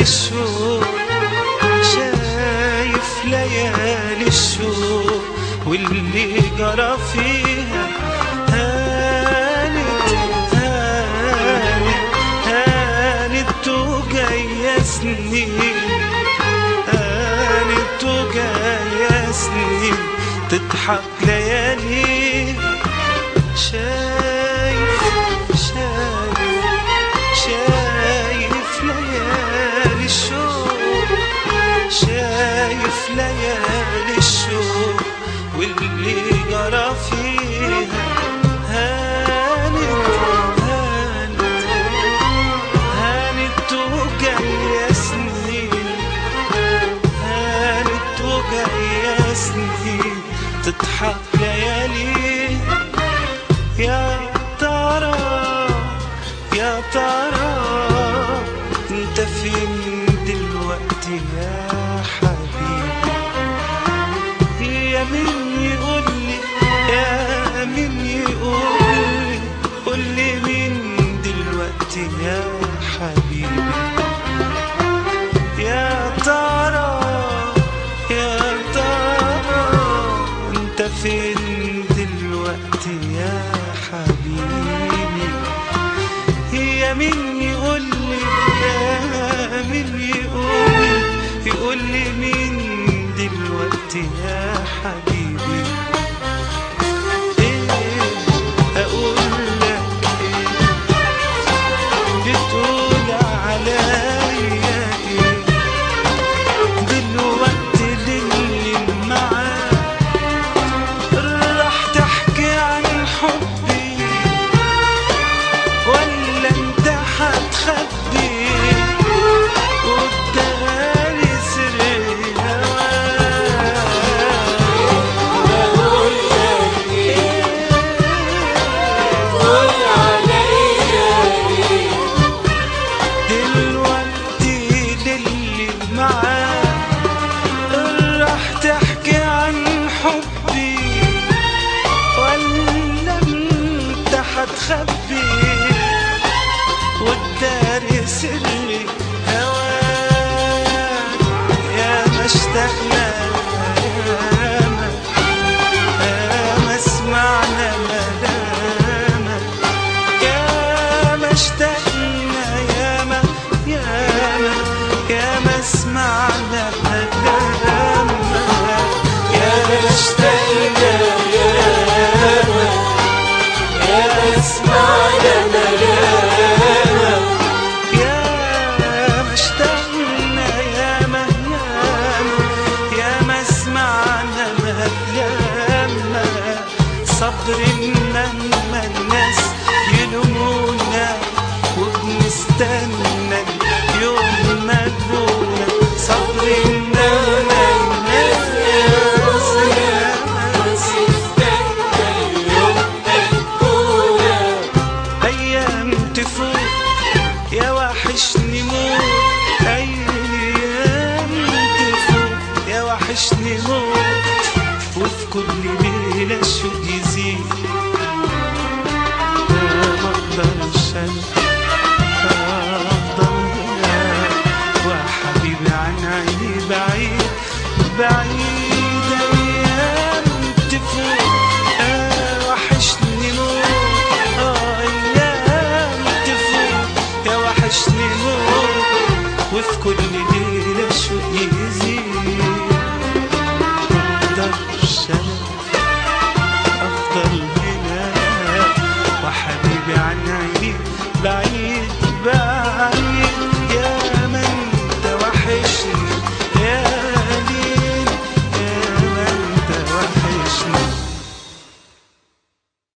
ليالي الشوق شايف ليالي الشوق واللي جرى فيها هانت هانت هانت وجاية سنين هانت وجاية سنين تضحك ليالي شايف شايف شايف ليالي الشوق شايف ليالي الشوق واللي جرى فيها هانت هانت هانت وجاية سنين هانت وجاية سنين تضحك ليالي يا ترى يا ترى انت فين دلوقتي يا حبيبي يا مين يقول لي يا مين يقول لي قول لي مين دلوقتي يا حبيبي يا ترى يا ترى انت فين دلوقتي يا حبيبي يا مين يقول لي يا مين يقول لي يقول لي مين دلوقتي يا حبيبي ايه اقول لك ايه بتقول عليا ايه دلوقتي للي معاك راح تحكي عن حبي ولا انت هتخبي قدامي سر دلوقتي للي معاك راح تحكي عن حبي ولا انت هتخبي والداري سري هواك يا ما اشتقنا ياما ياما سمعنا ملامك يا ما اشتقنا ياما ياما ياما سمعنا ملامك يا ما اشتقنا